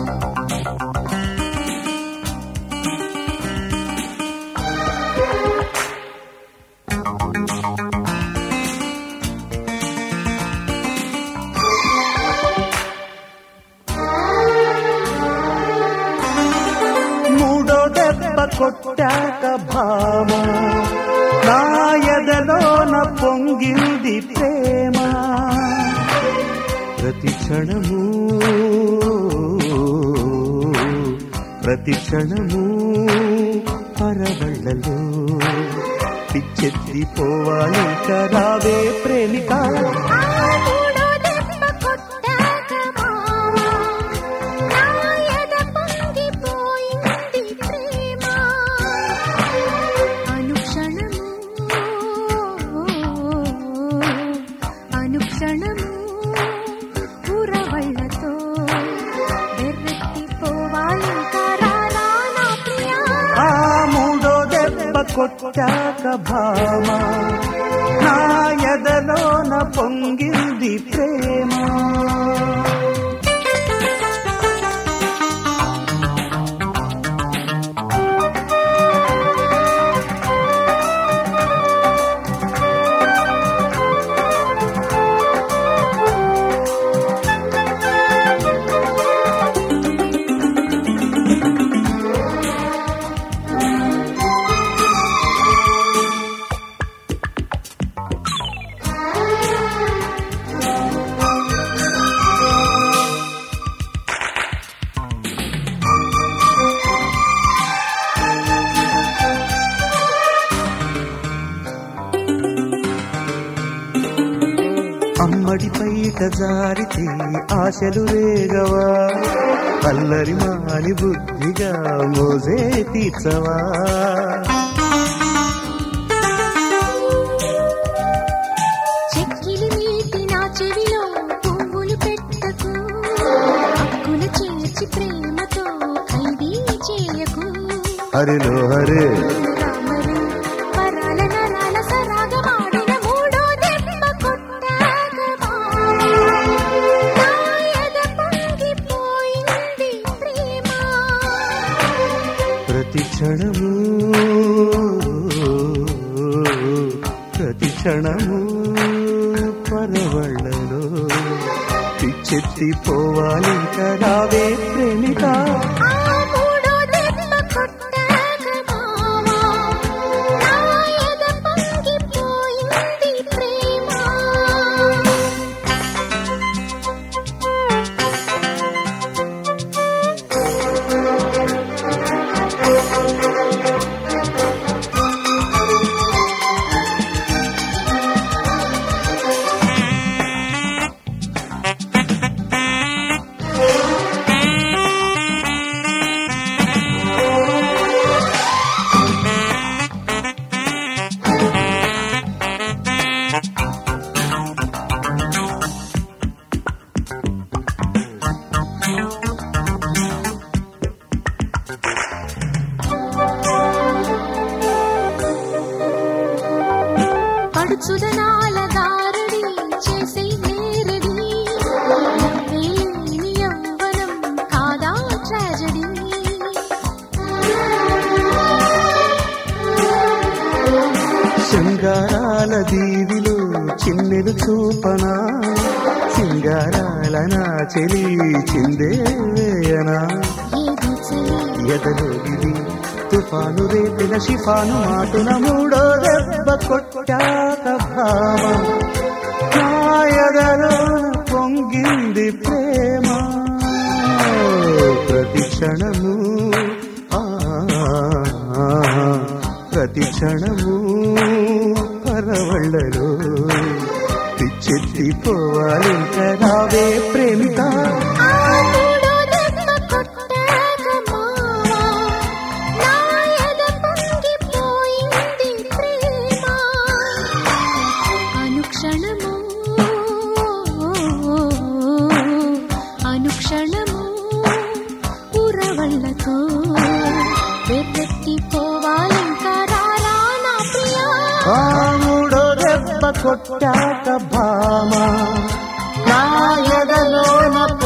మూడో దెబ్బ కొట్టాక భామ నా ఎదలోన పొంగింది ప్రేమ ప్రతి క్షణము ప్రతి క్షణము పరవళ్ళలో పిచ్చెత్తిపోవాలి రావే ప్రేమిక ఆ మూడో దెబ్బ కొట్టాక మావా నా ఎద పొంగిపోయింది ప్రేమ అనుక్షణము అనుక్షణము ఉరవళ్ళతో వెర్రెత్తిపోవాలి కరారా నా ప్రియా ఆ మూడో దెబ్బ కొట్టాక భామ నా ఎదలోన పొంగింది ప్రేమ అమ్మడి పైట జారితే ఆశలు రేగవా అల్లరి మాని బుద్ధిగా మోజే తీర్చవా చెక్కిలి మీటి నా చెవిలో పువ్వులు పెట్టకు హక్కున చేర్చి ప్రేమతో ఖైదీ చేయకు హరిలో హరే రామరు పరాల నరాల సరాగమాడిన మూడో దెబ్బ కొట్టాక మావా. నా ఎద పొంగిపోయింది ప్రేమ ప్రతి క్షణము ప్రతి క్షణము పరవళ్ళలో పిచ్చెత్తిపోవాలి రావే ప్రేమిక ఆ మూడో దెబ్బ కొట్టాక మావా. నా ఎద పొంగిపోయింది ప్రేమ పడుచుదనాల దారుడి చేసే నేరడి వేలేని యవ్వనం కాదా ట్రాజడీ శృంగారాల దీవిలో చిన్నెలు చూపనా సింగారాల నా చెలి చిందేయనా ఏది చలి ఎదలో ఇది తుఫాను రేపిన షిఫాను మాటున మూడో దెబ్బ కొట్టాక భామ నా ఎదలో పొంగింది ప్రేమ ప్రతి క్షణము ఆ, ప్రతి క్షణము పరవళ్ళలో పిచ్చెత్తిపోవాలి రావే ప్రేమిక ఆ మూడో దెబ్బ కొట్టాక మావా. నా ఎద పొంగిపోయింది ప్రేమ అనుక్షణము అనుక్షణము ఉరవళ్ళతో వెతెత్తిపోవాలింకా రారా నా ప్రియా ఆ మూడో దెబ్బ కొట్టాక భామ నా ఎదలోన